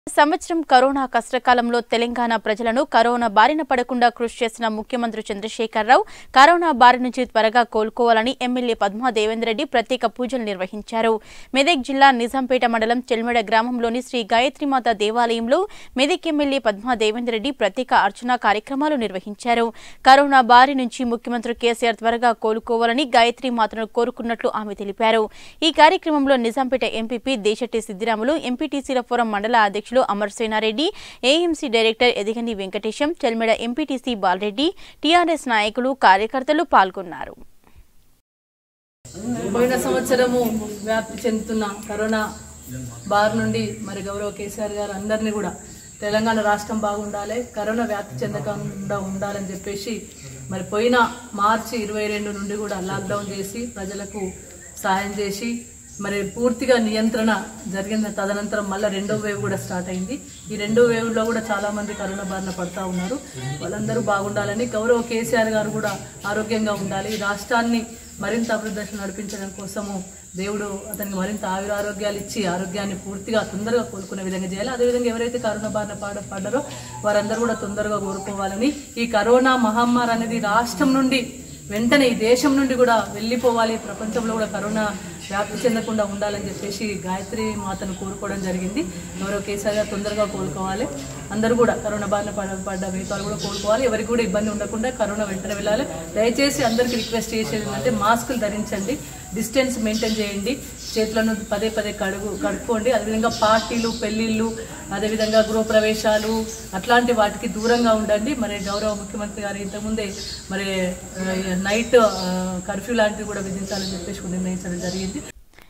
సంవత్సరం కరోనా కష్టకాలంలో తెలంగాణ ప్రజలను కరోనా బారిన పడకుండా కృషి చేసిన ముఖ్యమంత్రి చంద్రశేఖరరావు కరోనా బారి నుంచి త్వరగా కోలుకోవాలని ఎమ్మెల్యే పద్మా దేవేందర్రెడ్డి ప్రత్యేక పూజలు నిర్వహించారు మెదక్ జిల్లా నిజాంపేట మండలం చెల్మెడ గ్రామంలోని శ్రీ గాయత్రీమాత దేవాలయంలో మెదక్ ఎమ్మెల్యే పద్మా దేవేందర్రెడ్డి ప్రత్యేక అర్చనా కార్యక్రమాలు నిర్వహించారు కరోనా బారి నుంచి ముఖ్యమంత్రి కేసీఆర్ త్వరగా కోలుకోవాలని గాయత్రీమాతను కోరుకున్నట్లు ఆమె తెలిపారు ఈ కార్యక్రమంలో నిజాంపేట ఎంపీపీ దేశెట్టి సిద్దిరాములు ఎంపీటీసీల ఫోరం మండల అధ్యక్షులు అమర్ సేనారెడ్డి ఏఎంసీ డైరెక్టర్ ఎదిగండి వెంకటేశం చెల్మెడ ఎంపీటీసీ బాలరెడ్డి టీఆర్ఎస్ నాయకులు కార్యకర్తలు పాల్గొన్నారు పోయిన సంవత్సరము వ్యాప్తి చెందుతున్న కరోనా బార్ నుండి మరి గౌరవ కేసీఆర్ గారు అందరినీ కూడా తెలంగాణ రాష్ట్రం బాగుండాలి కరోనా వ్యాప్తి చెందకుండా ఉండాలని చెప్పేసి మరి పోయిన మార్చి ఇరవై రెండు నుండి కూడా లాక్డౌన్ చేసి ప్రజలకు సాయం చేసి మరి పూర్తిగా నియంత్రణ జరిగిన తదనంతరం మళ్ళీ రెండో వేవ్ కూడా స్టార్ట్ అయింది ఈ రెండో వేవ్లో కూడా చాలా మంది కరోనా బారిన పడతా ఉన్నారు వాళ్ళందరూ బాగుండాలని గౌరవ కేసీఆర్ గారు కూడా ఆరోగ్యంగా ఉండాలి ఈ రాష్ట్రాన్ని మరింత అభివృద్ధి నడిపించడం కోసము దేవుడు అతనికి మరింత ఆయురారోగ్యాలు ఇచ్చి ఆరోగ్యాన్ని పూర్తిగా తొందరగా కోలుకునే విధంగా చేయాలి అదేవిధంగా ఎవరైతే కరోనా బారిన పాడ పడ్డారో వారందరూ కూడా తొందరగా కోరుకోవాలని ఈ కరోనా మహమ్మారి అనేది రాష్ట్రం నుండి వెంటనే ఈ దేశం నుండి కూడా వెళ్ళిపోవాలి ప్రపంచంలో కూడా కరోనా వ్యాప్తి చెందకుండా ఉండాలని చెప్పేసి గాయత్రి మాతను కోరుకోవడం జరిగింది గౌరవ కేసీఆర్ గారు తొందరగా కోలుకోవాలి అందరూ కూడా కరోనా బారిన పడ పడ్డ మిగతాలు కూడా కోలుకోవాలి ఎవరికి కూడా ఇబ్బంది ఉండకుండా కరోనా వెంటనే వెళ్ళాలి దయచేసి అందరికీ రిక్వెస్ట్ చేసేది ఏంటంటే మాస్కులు ధరించండి డిస్టెన్స్ మెయింటైన్ చేయండి చేతులను పదే పదే కడుగు కడుక్కోండి అదేవిధంగా పార్టీలు పెళ్ళిళ్ళు అదేవిధంగా గృహప్రవేశాలు అట్లాంటి వాటికి దూరంగా ఉండండి మరి గౌరవ ముఖ్యమంత్రి గారు ఇంతకుముందే మరి ఆ, నైట్ కర్ఫ్యూ లాంటివి కూడా విధించాలని చెప్పేసి నిర్ణయించడం జరిగింది